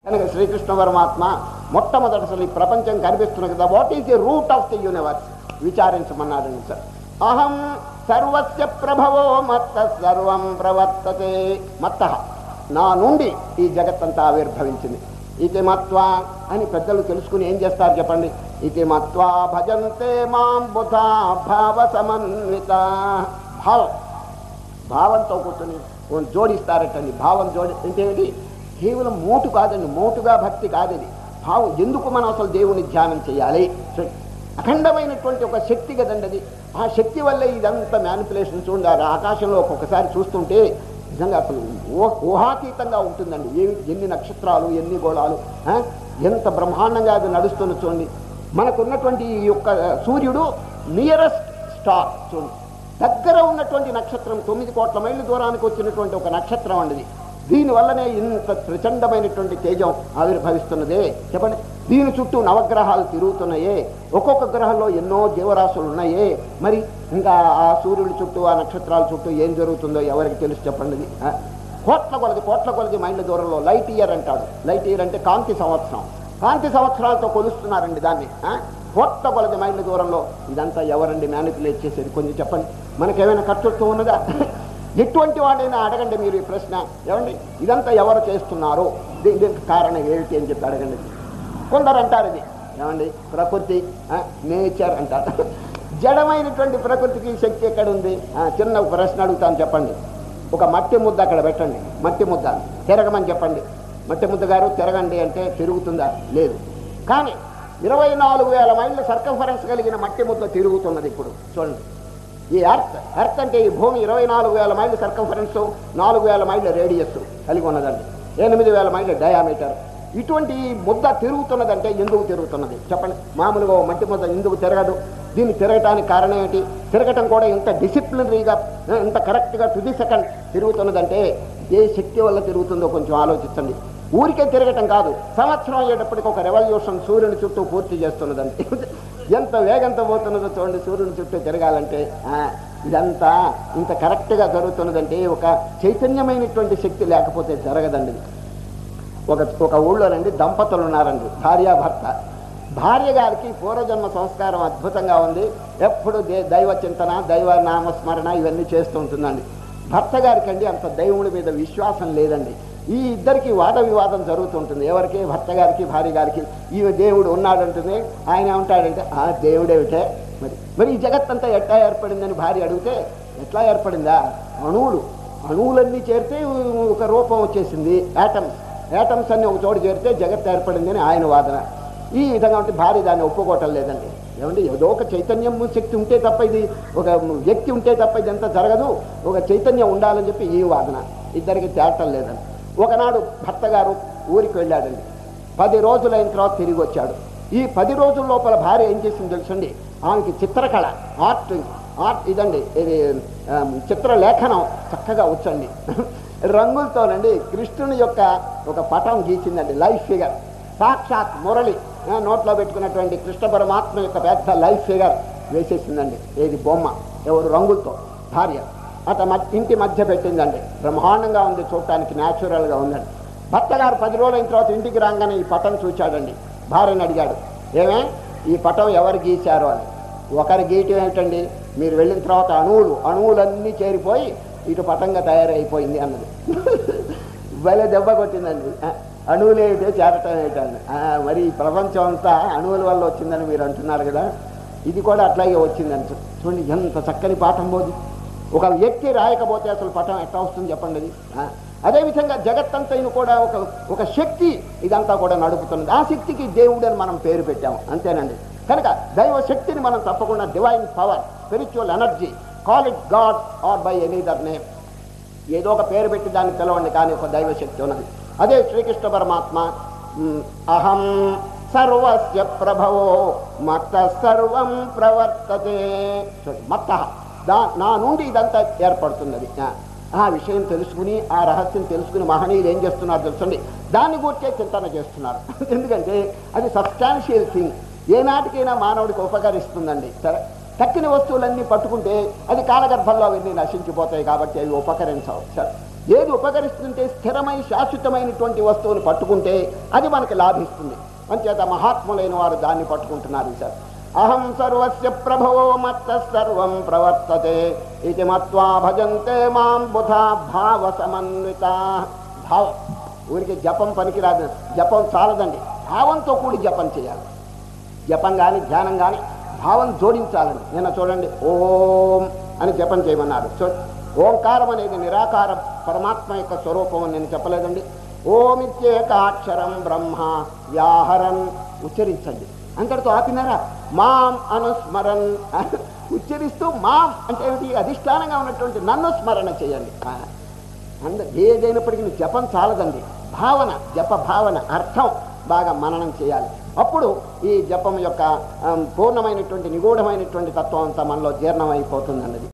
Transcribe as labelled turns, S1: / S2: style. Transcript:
S1: కనుక శ్రీకృష్ణ పరమాత్మ మొట్టమొదటి అసలు ఈ ప్రపంచం కనిపిస్తున్న కదా what is the root of the universe విచారించమన్నారండి సార్ అహం సర్వస్య ప్రభవో మత్త సర్వం ప్రవర్తతే మత్త నా నుండి ఈ జగత్తంతా ఆవిర్భవించింది ఇది మత్వా అని పెద్దలు తెలుసుకుని ఏం చేస్తారు చెప్పండి ఇది మత్వా భజంతే మాం బుధా భావ సమన్విత భావం భావంతో కూర్చొని ఓ జోడిస్తారటండి భావం జోడి అంటే ఏంటి కేవలం మోటు కాదండి మోటుగా భక్తి కాదు ఇది భావం ఎందుకు మనం అసలు దేవుని ధ్యానం చేయాలి సో అఖండమైనటువంటి ఒక శక్తి కదండి అది ఆ శక్తి వల్లే ఇదంతా మ్యానిపులేషన్ చూడండి ఆ ఆకాశంలో ఒక్కొక్కసారి చూస్తుంటే నిజంగా అసలు ఊహ- ఊహాతీతంగా ఉంటుందండి ఏమి ఎన్ని నక్షత్రాలు ఎన్ని గోళాలు ఆ? ఎంత బ్రహ్మాండంగా అది నడుస్తున్న చూడండి మనకున్నటువంటి ఈ యొక్క సూర్యుడు నియరెస్ట్ స్టార్ చూడండి దగ్గర ఉన్నటువంటి నక్షత్రం తొమ్మిది కోట్ల మైళ్ళ దూరానికి వచ్చినటువంటి ఒక నక్షత్రం అండి దీనివల్లనే ఇంత ప్రచండమైనటువంటి తేజం ఆవిర్భవిస్తున్నదే చెప్పండి దీని చుట్టూ నవగ్రహాలు తిరుగుతున్నాయే ఒక్కొక్క గ్రహంలో ఎన్నో జీవరాశులు ఉన్నాయే మరి ఇంకా ఆ సూర్యుడి చుట్టూ ఆ నక్షత్రాల చుట్టూ ఏం జరుగుతుందో ఎవరికి తెలుసు చెప్పండి ఇది, ఆ? కోట్ల కొలది కోట్ల కొలది మైళ్ళ దూరంలో లైట్ ఇయర్ అంటాడు లైట్ ఇయర్ అంటే కాంతి సంవత్సరం కాంతి సంవత్సరాలతో కొలుస్తున్నారండి దాన్ని ఆ? కోట్ల కొలది మైళ్ళ దూరంలో ఇదంతా ఎవరండి మ్యానిపులేట్ చేసేది కొంచెం చెప్పండి మనకేమైనా ఖర్చుతో ఉన్నదా ఎటువంటి వాడైనా అడగండి మీరు ఈ ప్రశ్న ఏమండి ఇదంతా ఎవరు చేస్తున్నారు దీ- దీనికి కారణం ఏమిటి అని చెప్పి అడగండి కొందరు అంటారు ఇది ఏమండి ప్రకృతి నేచర్ అంటారు జడమైనటువంటి ప్రకృతికి శక్తి ఎక్కడ ఉంది ఆ, చిన్న ప్రశ్న అడుగుతాను చెప్పండి ఒక మట్టి ముద్ద అక్కడ పెట్టండి మట్టి ముద్ద తిరగమని చెప్పండి మట్టి ముద్ద గారు తిరగండి అంటే తిరుగుతుందా లేదు కానీ ఇరవై నాలుగు వేల మైళ్ళ సర్కంఫరెన్స్ కలిగిన మట్టి ముద్ద తిరుగుతున్నది ఇప్పుడు చూడండి ఈ ఎర్త్ ఎర్త్ అంటే ఈ భూమి ఇరవై నాలుగు వేల మైళ్ళ సర్కంఫరెన్స్ నాలుగు వేల మైళ్ళ రేడియస్ కలిగి ఉన్నదండి ఎనిమిది వేల మైళ్ళ డయామీటర్ ఇటువంటి ఈ ముద్ద తిరుగుతున్నదంటే ఎందుకు తిరుగుతున్నది చెప్పండి మామూలుగా ఓ మట్టి ముద్ద ఎందుకు తిరగదు దీన్ని తిరగటానికి కారణం ఏంటి తిరగటం కూడా ఇంత డిసిప్లినరీగా ఇంత కరెక్ట్గా టు ది సెకండ్ తిరుగుతున్నదంటే ఏ శక్తి వల్ల తిరుగుతుందో కొంచెం ఆలోచించండి ఊరికే తిరగటం కాదు సంవత్సరం అయ్యేటప్పటికి ఒక రెవల్యూషన్ సూర్యుని చుట్టూ పూర్తి చేస్తున్నదంటే ఎంత వేగంతో పోతున్నదో చూడండి సూర్యుని చుట్టూ తిరగాలంటే ఆ, ఇదంతా ఇంత కరెక్ట్గా జరుగుతున్నదంటే ఒక చైతన్యమైనటువంటి శక్తి లేకపోతే జరగదండి ఇది. ఒక ఒక ఊళ్ళోనండి దంపతులు ఉన్నారండి భార్యాభర్త భార్య గారికి పూర్వజన్మ సంస్కారం అద్భుతంగా ఉంది ఎప్పుడు దే- దైవ చింతన దైవ నామస్మరణ ఇవన్నీ చేస్తూ ఉంటుందండి భర్త గారికి అండి అంత దైవుడి మీద విశ్వాసం లేదండి ఈ ఇద్దరికి వాద వివాదం జరుగుతుంటుంది ఎవరికి భర్త గారికి భార్య గారికి ఈ దేవుడు ఉన్నాడంటుంది ఆయన ఏమంటాడంటే ఆ దేవుడేమిటే మరి మరి ఈ జగత్తంతా ఎట్లా ఏర్పడిందని భార్య అడిగితే ఎట్లా ఏర్పడిందా అణువులు అణువులన్నీ చేరితే ఒక రూపం వచ్చేసింది యాటమ్స్ యాటమ్స్ అన్ని ఒక చోటు చేరితే జగత్ ఏర్పడిందని ఆయన వాదన ఈ విధంగా ఉంటే భార్య దాన్ని ఒప్పుకోవటం లేదండి ఏమంటే ఏదో ఒక చైతన్యం శక్తి ఉంటే తప్ప ఇది ఒక వ్యక్తి ఉంటే తప్ప ఇదంతా జరగదు ఒక చైతన్యం ఉండాలని చెప్పి ఈ వాదన ఇద్దరికి తేటం లేదండి ఒకనాడు భర్త గారు ఊరికి వెళ్ళాడండి పది రోజులైన తర్వాత తిరిగి వచ్చాడు ఈ పది రోజుల లోపల భార్య ఏం చేసింది తెలుసండి ఆమెకి చిత్రకళ ఆర్ట్ ఆర్ట్ ఇదండి ఇది ఆ, చిత్రలేఖనం చక్కగా వచ్చండి రంగులతోనండి కృష్ణుని యొక్క ఒక పటం గీచిందండి లైఫ్ ఫిగర్ సాక్షాత్ మురళి ఆ, నోట్లో పెట్టుకున్నటువంటి కృష్ణ పరమాత్మ యొక్క పెద్ద లైఫ్ ఫిగర్ వేసేసిందండి ఏది బొమ్మ ఎవరు రంగులతో భార్య అత మ- ఇంటి మధ్య పెట్టిందండి బ్రహ్మాండంగా ఉంది చూడటానికి న్యాచురల్గా ఉందండి భర్త గారు పది రోజులైన తర్వాత ఇంటికి రాగానే ఈ పటం చూచాడండి భార్యని అడిగాడు ఏమే ఈ పటం ఎవరు గీశారు అని ఒకరి గీయటం ఏమిటండి మీరు వెళ్ళిన తర్వాత అణువులు అణువులన్నీ చేరిపోయి ఇటు పటంగా తయారైపోయింది అన్నది భలే దెబ్బ కొట్టిందండి ఆ, అణువులు ఏమిటో చేరటం ఏమిటండి ఆ, మరి ఈ ప్రపంచం అంతా అణువుల వల్ల వచ్చిందని మీరు అంటున్నారు కదా ఇది కూడా అట్లాగే వచ్చిందని చూ- చూడండి ఎంత చక్కని పాఠం పోదు ఒక వ్యక్తి రాయకపోతే అసలు పటం ఎట్లా వస్తుంది చెప్పండి అది ఆ, అదేవిధంగా జగత్తంతైన కూడా ఒక ఒక శక్తి ఇదంతా కూడా నడుపుతున్నది ఆ శక్తికి దేవుడు అని మనం పేరు పెట్టాము అంతేనండి కనుక దైవ శక్తిని మనం తప్పకుండా divine power spiritual energy call it God or by any other name ఏదో ఒక పేరు పెట్టి దాన్ని పిలవండి కానీ ఒక దైవ శక్తి ఉన్నది అదే శ్రీకృష్ణ పరమాత్మ మ్, అహం సర్వస్య ప్రభవో మత్త సర్వం ప్రవర్తతే మత్త దా నా నుండి ఇదంతా ఏర్పడుతున్నది ఆ, ఆ విషయం తెలుసుకుని ఆ రహస్యం తెలుసుకుని మహనీయులు ఏం చేస్తున్నారు తెలుసండి దాన్ని గురించే చింతన చేస్తున్నారు ఎందుకంటే అది సబ్స్టాన్షియల్ థింగ్ ఏనాటికైనా మానవుడికి ఉపకరిస్తుందండి సరే తక్కిన వస్తువులన్నీ పట్టుకుంటే అది కాలగర్భంలో అవన్నీ నశించిపోతాయి కాబట్టి అవి ఉపకరించవు సరే ఏది ఉపకరిస్తుంటే స్థిరమై శాశ్వతమైనటువంటి వస్తువుని పట్టుకుంటే అది మనకి లాభిస్తుంది అంచేత మహాత్ములైన వారు దాన్ని పట్టుకుంటున్నారు సార్ అహం సర్వస్య ప్రభవో మత్త సర్వం ప్రవర్తతే ఇది మత్వా భజంతే మాం బుధా భావ సమన్విత భావం ఊరికి జపం పనికిరాదు జపం చాలదండి భావంతో కూడి జపం చేయాలి జపం కానీ ధ్యానం కానీ భావం జోడించాలండి నిన్న చూడండి ఓం అని జపం చేయమన్నారు చూ ఓంకారం అనేది నిరాకార పరమాత్మ యొక్క స్వరూపం అని నేను చెప్పలేదండి ఓమిత్యేకాక్షరం బ్రహ్మ వ్యాహరన్ ఉచ్చరించండి అంతటితో ఆపినారా మాం అనుస్మరన్ ఉచ్చరిస్తూ మాం అంటే ఏమిటి అధిష్టానంగా ఉన్నటువంటి నన్ను స్మరణ చేయండి ఆ, అంద ఏదైనప్పటికీ జపం చాలదండి భావన జప భావన అర్థం బాగా మననం చేయాలి అప్పుడు ఈ జపం యొక్క ఆ, పూర్ణమైనటువంటి నిగూఢమైనటువంటి తత్వం అంతా మనలో జీర్ణమైపోతుంది అన్నది